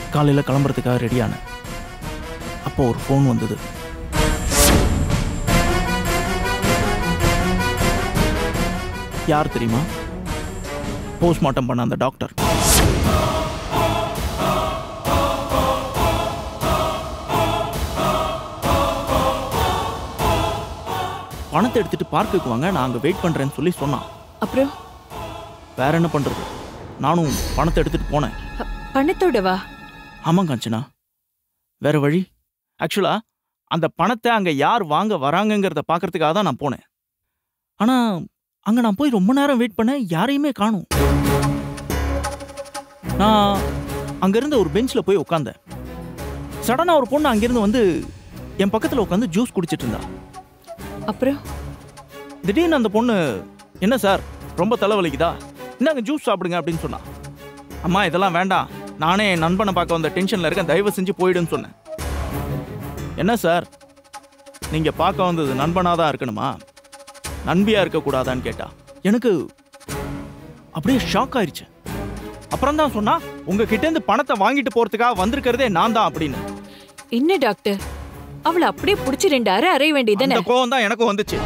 காலையில் கிளம்புறதுக்காக ரெடியானேன் அப்போ ஒரு ஃபோன் வந்தது யார் தெரியுமா போஸ்ட்மார்ட்டம் பண்ண அந்த டாக்டர் பணத்தை எடுத்துட்டு பார்க்குக்கு வாங்க நான் அங்கே வெயிட் பண்ணுறேன்னு சொல்லி சொன்னான் அப்புறம் வேற என்ன பண்ணுறது நானும் பணத்தை எடுத்துட்டு போனேன் ப- பணத்தோட வா ஆமாம் காஞ்சனா வேற வழி ஆக்சுவலா அந்த பணத்தை அங்கே யார் வாங்க வராங்கங்கிறத பார்க்கறதுக்காக தான் நான் போனேன் ஆனால் அங்கே நான் போய் ரொம்ப நேரம் வெயிட் பண்ண யாரையுமே காணும் நான் அங்கேருந்து ஒரு பெஞ்சில் போய் உட்காந்தேன் சடனாக ஒரு பொண்ணு அங்கேருந்து வந்து என் பக்கத்தில் உட்காந்து ஜூஸ் குடிச்சிட்டு இருந்தா அப்புறம் திடீர்னு அந்த பொண்ணு என்ன சார் ரொம்ப தலைவலிக்குதா இந்தாங்க ஜூஸ் சாப்பிடுங்க அப்படின்னு சொன்னா அம்மா இதெல்லாம் வேண்டாம் நானே என் நண்பனை பார்க்க வந்த டென்ஷன்ல இருக்கேன் தயவு செஞ்சு போயிடுன்னு சொன்னேன் என்ன சார் நீங்க பார்க்க வந்தது நண்பனா தான் இருக்கணுமா நண்பியா இருக்கக்கூடாதான்னு கேட்டா எனக்கு அப்படியே ஷாக் ஆயிடுச்சு அப்புறம் தான் சொன்னா உங்ககிட்ட இருந்து பணத்தை வாங்கிட்டு போறதுக்காக வந்திருக்கிறதே நான் தான் அப்படின்னு என்ன டாக்டர் அவளை அப்படியே புடிச்சு ரெண்டு அரை அறைய வேண்டியதுதானே அந்த கோவம் தான் எனக்கும் வந்துச்சு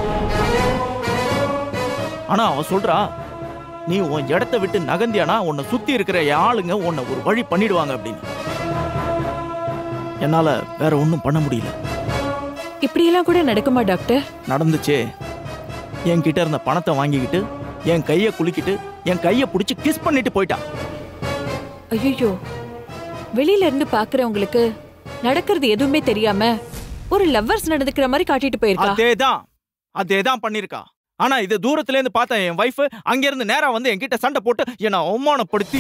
ஆனா அவ சொல்றா நீ உன் இடத்த விட்டு நகந்தியானா உன்னை சுத்தி இருக்கிற என் ஆளுங்க உன்னை ஒரு வழி பண்ணிடுவாங்க அப்படின்னு என்னால வேற ஒன்றும் பண்ண முடியல இப்படியெல்லாம் கூட நடக்குமா டாக்டர் நடந்துச்சே என் கிட்ட இருந்த பணத்தை வாங்கிக்கிட்டு என் கையை குலுக்கிட்டு என் கையை பிடிச்சி கிஸ் பண்ணிட்டு போயிட்டா ஐயோ வெளியில இருந்து பாக்குறவங்களுக்கு நடக்கிறது எதுவுமே தெரியாம ஒரு லவ்வர்ஸ் நடந்துக்கிற மாதிரி காட்டிட்டு போயிருக்கா அதேதான் அதேதான் பண்ணிருக்கா ஆனா இது தூரத்துல இருந்து பார்த்த என் வைஃப் அங்க இருந்து நேரா வந்து என்கிட்ட சண்டை போட்டு என்னை அவமானப்படுத்தி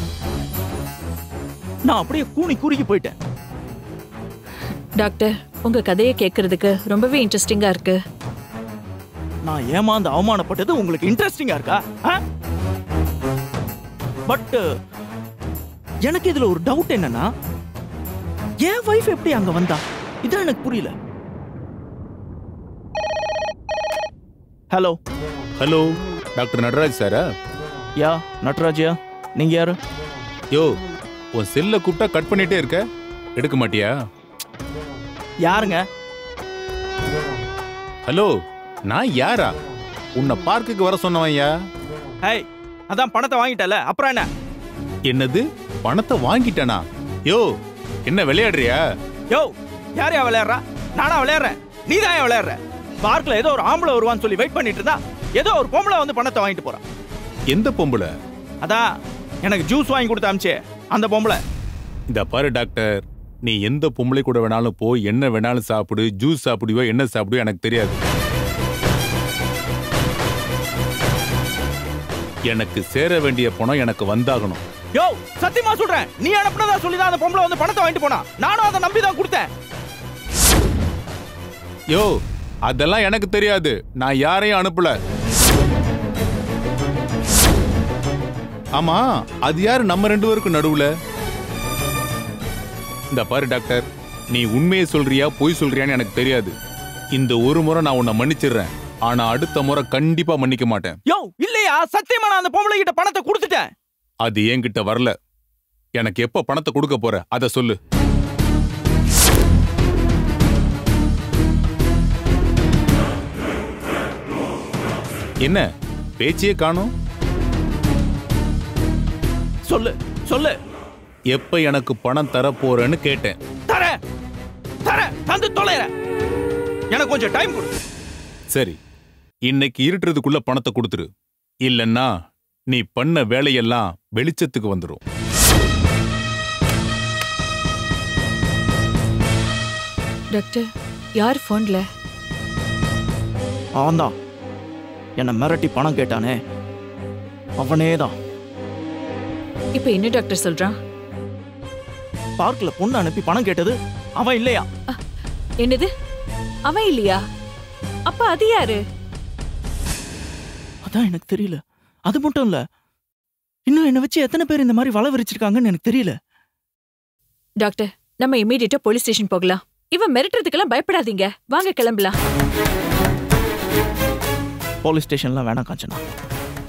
நான் அப்படியே கூனி குறுகி போயிட்டேன் டாக்டர் உங்க கதையை கேட்கறதுக்கு ரொம்பவே இன்ட்ரெஸ்டிங்கா இருக்கு நான் ஏமாந்து அவமானப்பட்டது உங்களுக்கு இன்ட்ரெஸ்டிங்கா இருக்கா பட் எனக்கு இதுல ஒரு டவுட் என்னன்னா என் வைஃப் எப்படி அங்க வந்தா இதான் எனக்கு புரியல ஹலோ ஹலோ டாக்டர் நடராஜ் சாரா யா நட்ராஜியா நீங்க யாரு யோ உன் செல்ல கூப்பிட்டா கட் பண்ணிட்டே இருக்க எடுக்க மாட்டியா யாருங்க ஹலோ நான் யாரா உன்னை பார்க்குக்கு வர சொன்னவன்யா ஹேய் அதான் பணத்தை வாங்கிட்டல அப்புறம் என்ன என்னது பணத்தை வாங்கிட்டேனா யோ என்ன விளையாடுறியா யோ யார் யா விளையாடுறா நானா விளையாடுறேன் நீ தான் விளையாடுற பார்க்ல ஏதோ ஒரு ஆம்பளை வருவான்னு சொல்லி வெயிட் பண்ணிட்டு இருந்தா ஏதோ ஒரு பொம்பளை வந்து பணத்தை வாங்கிட்டு போறான் எந்த பொம்பளை அதான் எனக்கு ஜூஸ் வாங்கி கொடுத்த அமிச்சே அந்த பொம்பளை இந்த பாரு டாக்டர் நீ எந்த பொம்பளை கூட வேணாலும் போ என்ன வேணாலும் சாப்பிடு ஜூஸ் சாப்பிடுவோ என்ன சாப்பிடுவோ எனக்கு தெரியாது எனக்கு சேர வேண்டிய பணம் எனக்கு வந்தாகணும் யோ சத்தியமா சொல்றேன் நீ அனுப்புனதா சொல்லி தான் அந்த பொம்பளை வந்து பணத்தை வாங்கிட்டு போனா நானும் அதை நம்பி தான் கொடுத்தேன் யோ அதெல்லாம் எனக்கு தெரியாது நான் யாரையும் அனுப்பல ஆமா அது யாரு நம்ம ரெண்டு பேருக்கும் நடுவுல இந்த பாரு டாக்டர் நீ உண்மையை சொல்றியா பொய் சொல்றியான்னு எனக்கு தெரியாது இந்த ஒரு முறை நான் உன்னை மன்னிச்சிடுறேன் ஆனா அடுத்த முறை கண்டிப்பா மன்னிக்க மாட்டேன் யோ இல்லையா சத்தியமா நான் அந்த பொம்பளை கிட்ட பணத்தை கொடுத்துட்டேன் அது என்கிட்ட வரல எனக்கு எப்ப பணத்தை கொடுக்க போற அத சொல்லு என்ன பேச்சையே காணோம் சொல்லு சொல்லு எப்ப எனக்கு பணம் தர போறேன்னு கேட்டேன் தர தர தந்து தொலைற எனக்கு கொஞ்சம் டைம் கொடு சரி இன்னைக்கு இருட்டுறதுக்குள்ள பணத்தை கொடுத்துரு இல்லன்னா நீ பண்ண வேலையெல்லாம் வெளிச்சத்துக்கு வந்துடும் டாக்டர் யார் போன்ல அவன்தான் என்னை மிரட்டி பணம் கேட்டானே அவனே தான் இப்ப என்ன டாக்டர் சொல்றான் பார்க்ல பொண்ணு அனுப்பி பணம் கேட்டது அவன் இல்லையா என்னது அவன் இல்லையா அப்ப அது யாரு அதான் எனக்கு தெரியல அது மட்டும் இல்ல இன்னும் என்னை வச்சு எத்தனை பேர் இந்த மாதிரி வள விரிச்சிருக்காங்கன்னு எனக்கு தெரியல டாக்டர் நம்ம இமீடியட்டா போலீஸ் ஸ்டேஷன் போகலாம் இவன் மிரட்டுறதுக்கெல்லாம் பயப்படாதீங்க வாங்க கிளம்பலாம் போலீஸ் ஸ்டேஷன்லாம் வேணாம் காஞ்சனா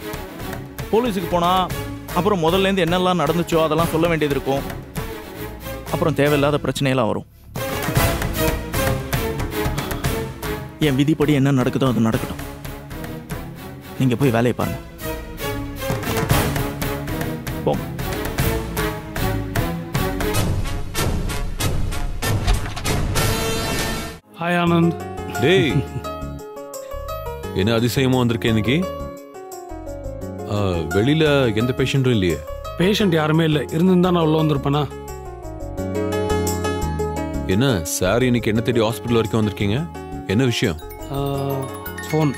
போலீஸுக்கு போனா அப்புறம் முதல்ல இருந்து என்னெல்லாம் நடந்துச்சோ அதெல்லாம் சொல்ல வேண்டியது இருக்கும் அப்புறம் தேவையில்லாத பிரச்சனையெல்லாம் வரும் என் விதிப்படி என்ன நடக்குதோ அது நடக்கட்டும் நீங்க போய் வேலையை பாருங்க போங்க ஹாய் ஆனந்த் டேய் என்ன அதிசயமா வந்திருக்கேன் இன்னைக்கு ஆ, வெளியில எந்த பேஷண்ட்டும் இல்லையே பேஷண்ட் யாருமே இல்லை இருந்திருந்தா நான் உள்ள வந்திருப்பேனா என்ன சார் இன்னைக்கு என்ன தேடி ஹாஸ்பிட்டல் வரைக்கும் வந்திருக்கீங்க என்ன விஷயம் ஃபோன்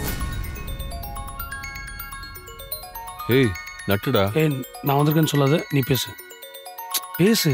ஏய் நட்டுடா ஏய் நான் வந்திருக்கேன்னு சொல்லாத நீ பேசு பேசு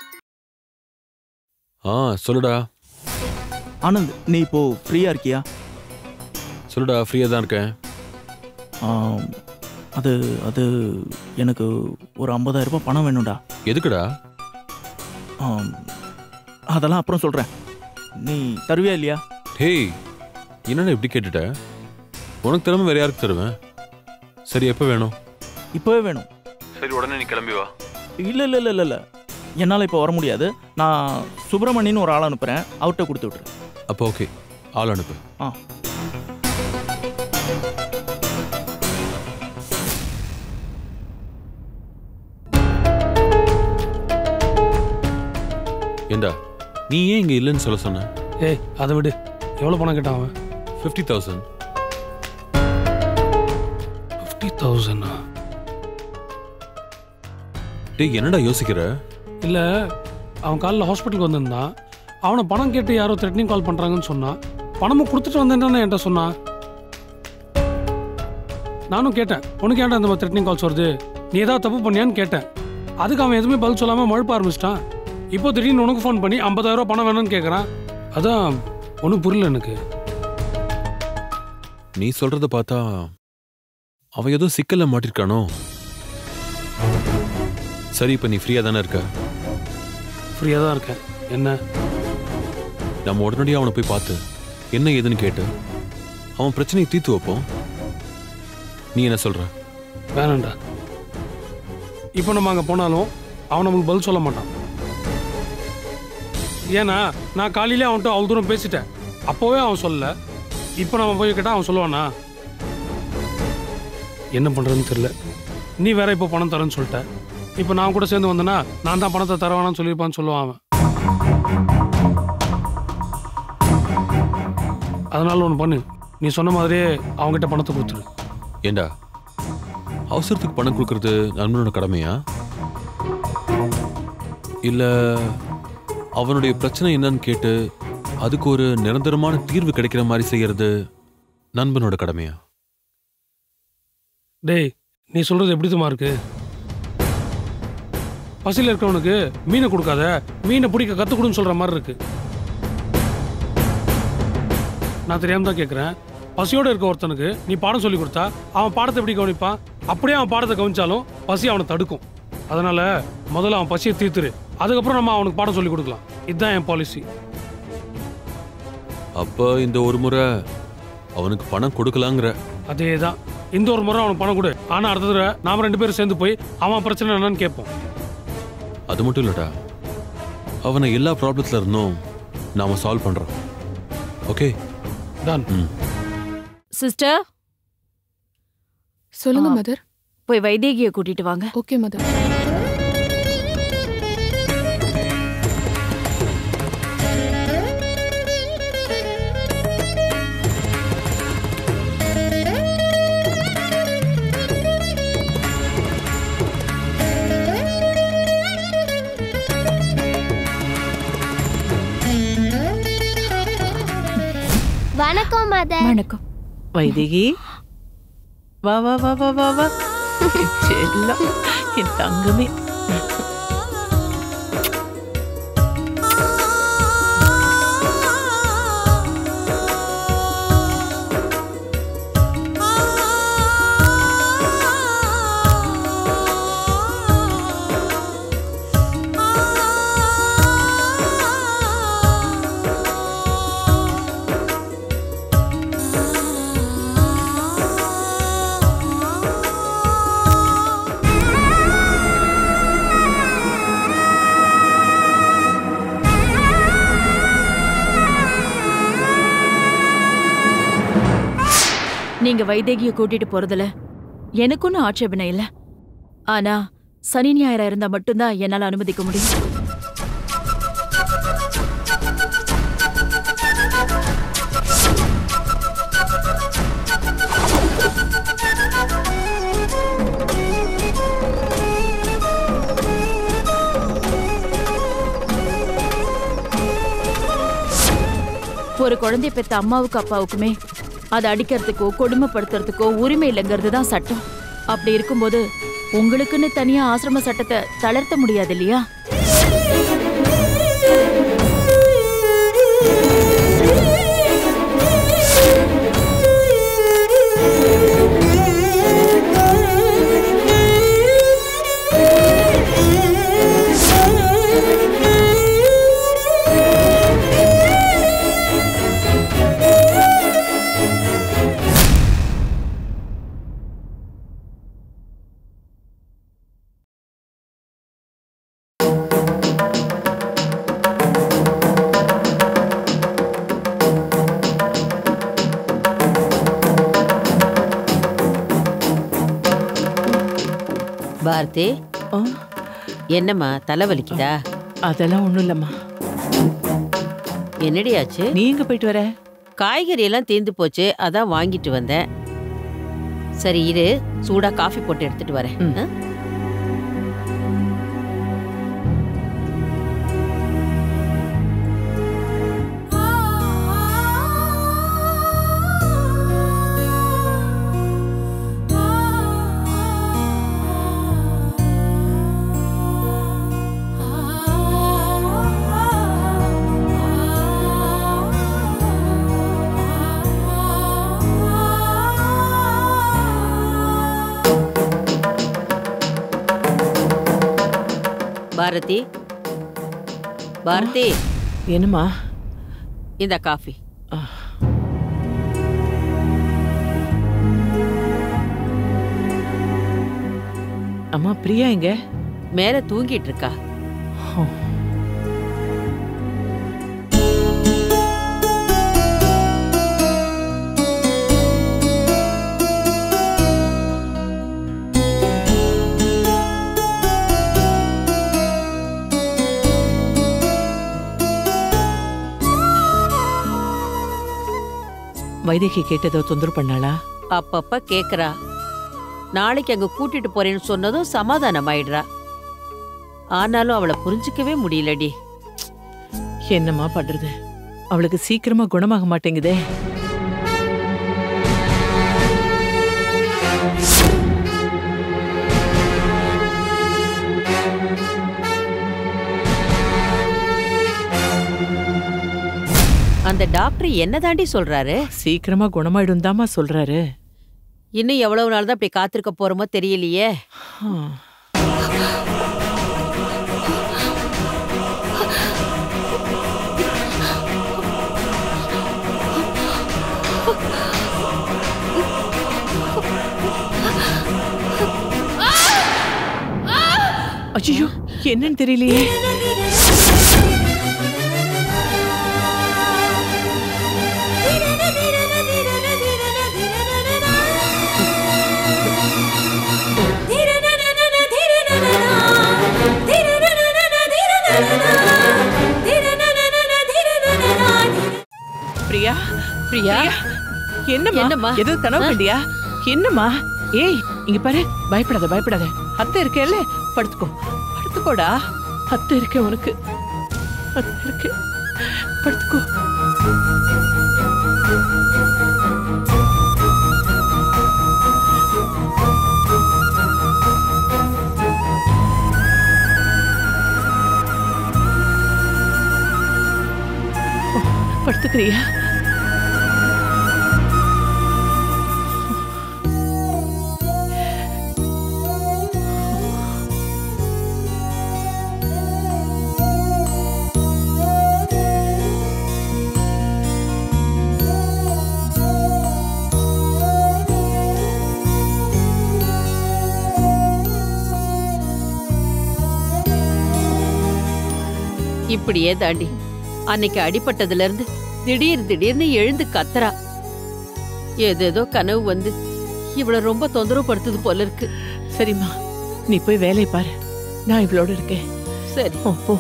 ஆ சொல்லுடா ஆனந்த் நீ இப்போ ஃப்ரீயா இருக்கியா சொல்லுடா ஃப்ரீயா தான் இருக்கேன் ஆம், அது அது எனக்கு ஒரு 50000 ரூபாய் பணம் வேணும்டா எதுக்குடா ஆம், அதெல்லாம் அப்புறம் சொல்றேன் நீ தருவியா இல்லையா ஹேய் என்னடா இப்படி கேட்டுட்ட உனக்கு திறமை வேற யாருக்கு தருவேன் சரி எப்போ வேணும் இப்போவே வேணும் சரி உடனே நீ கிளம்பி வா இல்லை இல்லை இல்லை இல்லை என்னால் இப்போ வர முடியாது நான் சுப்பிரமணின்னு ஒரு ஆள் அனுப்புகிறேன் அவர்கிட்ட கொடுத்து விட்ரு அப்போ ஓகே ஆள் அனுப்பு ஆ ஏண்டா நீ ஏன் இங்க இல்லைன்னு சொல்ல சொன்ன ஏய் அதை விடு எவ்வளோ பணம் கேட்டான் அவன் ஃபிஃப்டி தௌசண்ட் ஃபிஃப்டி தௌசண்டா டேய் என்னடா யோசிக்கிற இல்லை அவன் காலைல ஹாஸ்பிட்டலுக்கு வந்திருந்தான் அவனை பணம் கேட்டு யாரோ த்ரெட்னிங் கால் பண்ணுறாங்கன்னு சொன்னான் பணமும் கொடுத்துட்டு வந்தேன்னு என்கிட்ட சொன்னான் நானும் கேட்டேன் உனக்கு ஏன்டா இந்த மாதிரி த்ரெட்னிங் கால்ஸ் வருது நீ ஏதாவது தப்பு பண்ணியான்னு கேட்டேன் அதுக்கு அவன் எதுவுமே பதில் சொல்லாமல் மழுப்ப ஆரம்பிச்சிட்டான் இப்போ திடீர்னு உனக்கு ஃபோன் பண்ணி 50000 ரூபாய் பணம் வேணும்னு கேட்குறான் அதான் ஒன்றும் புரியல எனக்கு நீ சொல்றத பார்த்தா அவன் ஏதோ சிக்கல்ல மாட்டிருக்கானோ சரி இப்ப நீ ஃப்ரீயா தானே இருக்க ஃப்ரீயாக தான் இருக்கேன் என்ன நம்ம உடனடியாக அவனை போய் பார்த்து என்ன ஏதுன்னு கேட்டு அவன் பிரச்சனையை தீர்த்து வைப்போம் நீ என்ன சொல்ற வேணாண்டா இப்போ நம்ம அங்கே போனாலும் அவன் நமக்கு பதில் சொல்ல மாட்டான் ஏன்னா நான் காலையிலே அவன்கிட்ட அவ்வளோ தூரம் பேசிட்டேன் அப்போவே அவன் சொல்லல இப்போ நம்ம போய் கேட்டால் அவன் சொல்லுவானா என்ன பண்ணுறதுன்னு தெரியல நீ வேற இப்போ பணம் தரேன்னு சொல்லிட்ட இப்போ நான் கூட சேர்ந்து வந்தேன்னா நான் தான் பணத்தை தரவானான்னு சொல்லியிருப்பான்னு சொல்லுவான் அவன் அதனால ஒன்று பண்ணு நீ சொன்ன மாதிரியே அவங்ககிட்ட பணத்தை கொடுத்துரு ஏண்டா அவசரத்துக்கு பணம் கொடுக்கறது நண்பனோட கடமையா இல்ல அவனுடைய பிரச்சனை என்னன்னு கேட்டு அதுக்கு ஒரு நிரந்தரமான தீர்வு கிடைக்கிற மாதிரி செய்யறது நண்பனோட கடமையா டேய் நீ சொல்றது எப்படி தெரியுமா இருக்கு பசியில் இருக்கவனுக்கு மீனை கொடுக்காத மீனை பிடிக்க கற்றுக்கொடுன்னு சொல்ற மாதிரி இருக்கு நான் தெரியாம தான் கேட்குறேன் பசியோட இருக்க ஒருத்தனுக்கு நீ பாடம் சொல்லி கொடுத்தா அவன் பாடத்தை எப்படி கவனிப்பான் அப்படியே அவன் பாடத்தை கவனிச்சாலும் பசி அவனை தடுக்கும் அதனால முதல்ல அவன் பசியை தீர்த்துரு அதுக்கப்புறம் நம்ம அவனுக்கு பாடம் சொல்லி கொடுக்கலாம் இதுதான் என் பாலிசி அப்ப இந்த ஒரு முறை அவனுக்கு பணம் கொடுக்கலாங்கிற அதே தான் இந்த ஒரு முறை அவனுக்கு பணம் கொடு ஆனா அடுத்த தடவை நாம ரெண்டு பேரும் சேர்ந்து போய் அவன் பிரச்சனை என்னன்னு கேட்போம் அது மட்டும் இல்லடா அவனை எல்லா ப்ராப்ளத்துல இருந்தும் நாம சால்வ் பண்றோம் ஓகே டன் சிஸ்டர் சொல்லுங்க ஆ. மதர் போய் வைதேகியை கூட்டிட்டு வாங்க ஓகே மதர் வணக்கம் மதர் வணக்கம் வைதேகி வா வா வா வா வா வா செல்லம் என் தங்கமே ஆ நீங்க வைதேகிய கூட்டிட்டு போறதுல எனக்கு ஒன்றும் ஆட்சேபனை இல்ல ஆனா சனி ஞாயிறா இருந்தா மட்டும்தான் என்னால அனுமதிக்க முடியும் ஒரு குழந்தைய பெத்த அம்மாவுக்கு அப்பாவுக்குமே அதை அடிக்கிறதுக்கோ கொடுமைப்படுத்துறதுக்கோ உரிமை இல்லைங்கிறது தான் சட்டம் அப்படி இருக்கும்போது உங்களுக்குன்னு தனியா ஆசிரம சட்டத்தை தளர்த்த முடியாது இல்லையா பாரதி ஆ, என்னம்மா தலை வலிக்குதா அதெல்லாம் ஒண்ணும் இல்லம்மா என்னடி ஆச்சு நீ எங்க போயிட்டு வர காய்கறி எல்லாம் தீர்ந்து போச்சு அதான் வாங்கிட்டு வந்தேன் சரி இரு சூடா காஃபி போட்டு எடுத்துட்டு வரேன் ம். ஆ? பாரதி பாரதி என்னம்மா இந்த காஃபி அம்மா பிரியா எங்க மேல தூங்கிட்டு இருக்கா வைதேகி கேட்டதோ தொந்தரவு பண்ணாளா அப்பப்ப கேக்குறா நாளைக்கு அங்க கூட்டிட்டு போறேன்னு சொன்னதும் சமாதானம் ஆயிடுறா ஆனாலும் அவளை புரிஞ்சுக்கவே முடியலடி என்னம்மா பண்றது அவளுக்கு சீக்கிரமா குணமாக மாட்டேங்குதே அந்த டாக்டர் என்ன தாண்டி சொல்றாரு சீக்கிரமா குணமாயிடும் தாமா சொல்றாரு இன்னும் எவ்வளவு நாள் தான் இப்படி காத்திருக்க போறோமோ தெரியலையே ஆ. ஐயோ என்னன்னு தெரியலையே பிரியா பிரியா என்னம்மா என்னம்மா? ஏதோ கனவு கண்டியா என்னம்மா ஏய் இங்க பாரு பயப்படாத பயப்படாத அத்தை இருக்கேல்ல படுத்துக்கோ படுத்துக்கோடா அத்தை இருக்கே உனக்கு அத்தை இருக்கு படுத்துக்கோ படுத்துக்கிறியா இப்படியே தாண்டி அன்னைக்கு அடிபட்டதுல இருந்து திடீர் திடீர்னு எழுந்து கத்துறா ஏதேதோ கனவு வந்து இவள ரொம்ப தொந்தரவு படுத்துது போல இருக்கு சரிம்மா நீ போய் வேலையை பாரு நான் இவளோட இருக்கேன் சரி ஓ போ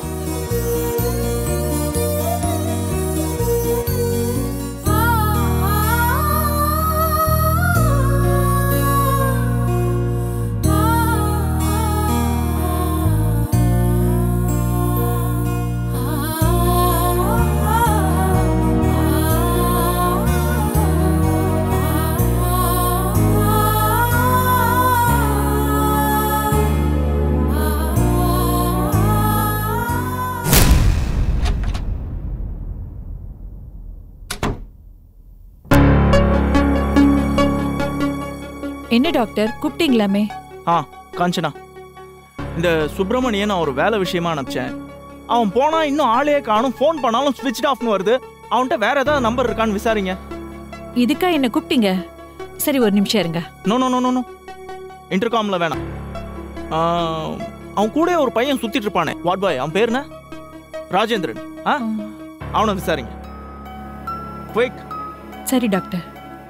என்ன டாக்டர் கூப்பிட்டீங்களாமே ஆ காஞ்சனா இந்த சுப்பிரமணியன் நான் ஒரு வேலை விஷயமா அனுப்பிச்சேன் அவன் போனா இன்னும் ஆளே காணும் ஃபோன் பண்ணாலும் ஸ்விட்ச் ஆஃப்னு வருது அவன்கிட்ட வேற ஏதாவது நம்பர் இருக்கான்னு விசாரிங்க இதுக்கா என்ன கூப்பிட்டீங்க சரி ஒரு நிமிஷம் இருங்க no no no no no இன்டர்காம்ல வேணாம் ஆ, அவன் கூட ஒரு பையன் சுத்திட்டு இருப்பானே வாட் பாய் அவன் பேர் என்ன ராஜேந்திரன் ஆ அவனை விசாரிங்க குயிக் சரி doctor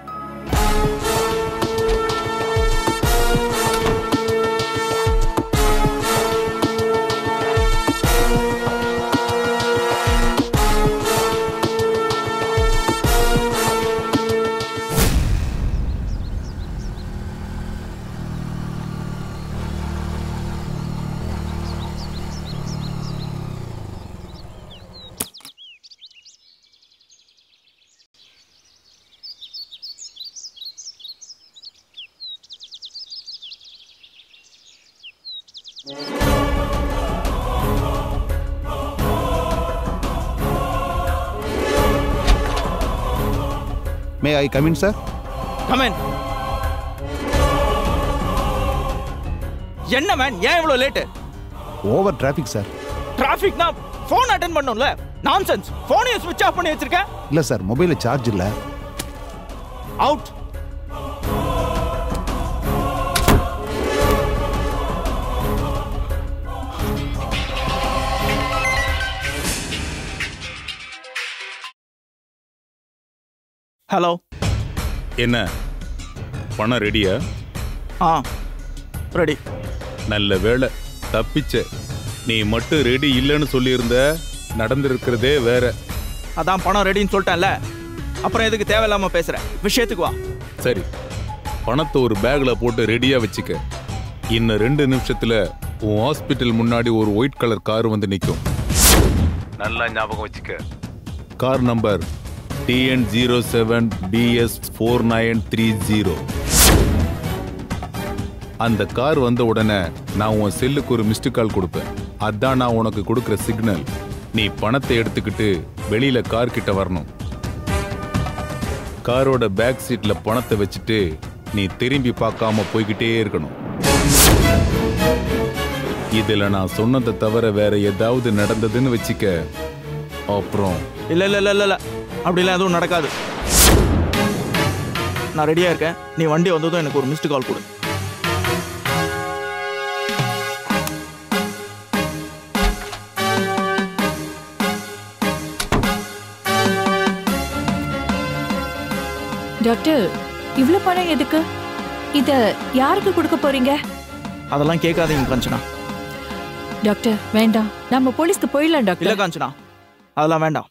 may I come in sir come on என்ன மேன் ஏன் இவ்வளவு லேட்டு ஓவர் டிராஃபிக் சார் டிராஃபிக்னா ஃபோன் அட்டன் பண்ணும்ல நான்சென்ஸ் ஃபோனையும் ஸ்விட்ச் ஆஃப் பண்ணி வச்சிருக்கேன் இல்லை சார் மொபைலில் சார்ஜ் இல்லை அவுட் ஹலோ என்ன பணம் ரெடியா ஆ ரெடி நல்ல வேளை தப்பிச்ச நீ மட்டும் ரெடி இல்லைன்னு சொல்லியிருந்த நடந்திருக்கிறதே வேற அதான் பணம் ரெடின்னு சொல்லிட்டேன்ல அப்புறம் எதுக்கு தேவையில்லாம பேசுற விஷயத்துக்கு வா சரி பணத்தை ஒரு பேக்ல போட்டு ரெடியா வச்சுக்க இன்னும் ரெண்டு நிமிஷத்துல உன் ஹாஸ்பிட்டல் முன்னாடி ஒரு ஒயிட் கலர் கார் வந்து நிற்கும் நல்லா ஞாபகம் வச்சுக்க car number TN zero seven BS four nine three zero அந்த கார் வந்த உடனே நான் உன் செல்லுக்கு ஒரு மிஸ்டு கால் கொடுப்பேன் அதான் நான் உனக்கு கொடுக்குற சிக்னல் நீ பணத்தை எடுத்துக்கிட்டு வெளியில கார் கிட்ட வரணும் காரோட பேக் சீட்ல பணத்தை வச்சுட்டு நீ திரும்பி பார்க்காம போய்கிட்டே இருக்கணும் இதுல நான் சொன்னதை தவிர வேற ஏதாவது நடந்ததுன்னு வச்சுக்க அப்புறம் இல்ல இல்ல இல்ல இல்ல இல்ல அப்படிலாம் எதுவும் நடக்காது நான் ரெடியா இருக்கேன் நீ வண்டி வந்ததும் எனக்கு ஒரு மிஸ்டு கால் கொடு டாக்டர் இவ்ளோ பணம் எதுக்கு இத யாருக்கு கொடுக்க போறீங்க அதெல்லாம் கேட்காதீங்க காஞ்சனா டாக்டர் வேண்டாம் நம்ம போலீஸ்க்கு போயிடலாம் இல்ல டாக்டர் காஞ்சனா அதெல்லாம் வேண்டாம்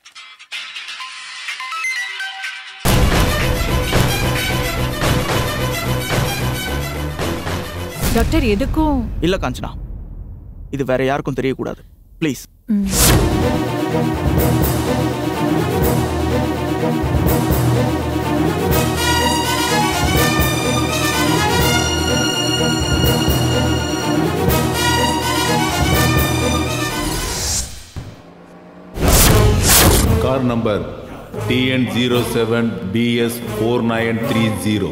டாக்டர் எதுக்கும் இல்ல காஞ்சனா இது வேற யாருக்கும் தெரியக்கூடாது ப்ளீஸ் ம். Car number TN zero seven BS four nine three zero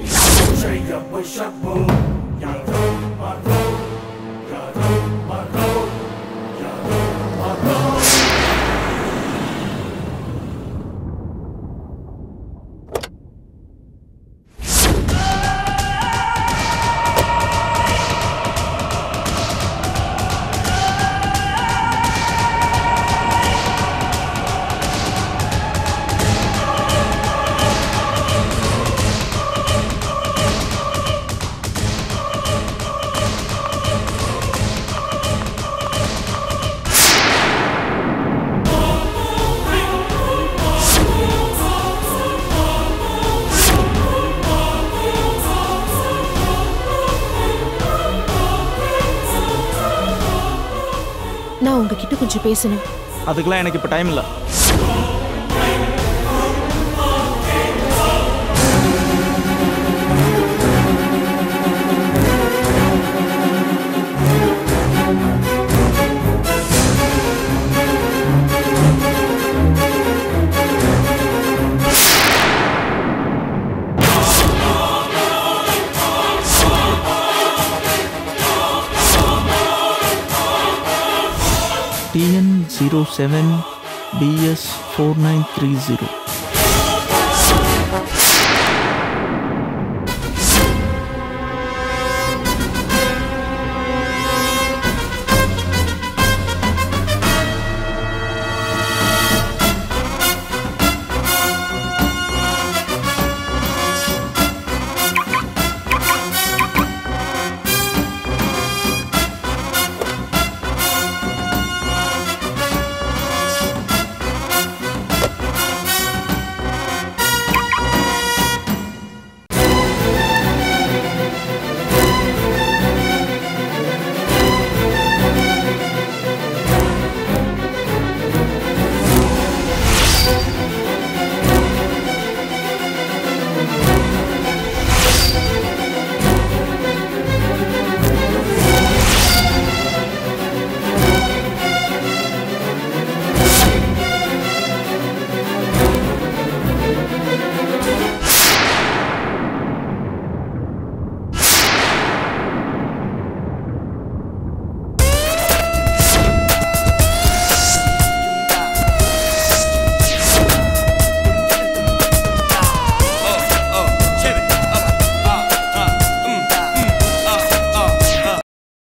உங்ககிட்ட கொஞ்சம் பேசணும் அதுக்கெல்லாம் எனக்கு இப்போ டைம் இல்லை TN zero seven BS four nine three zero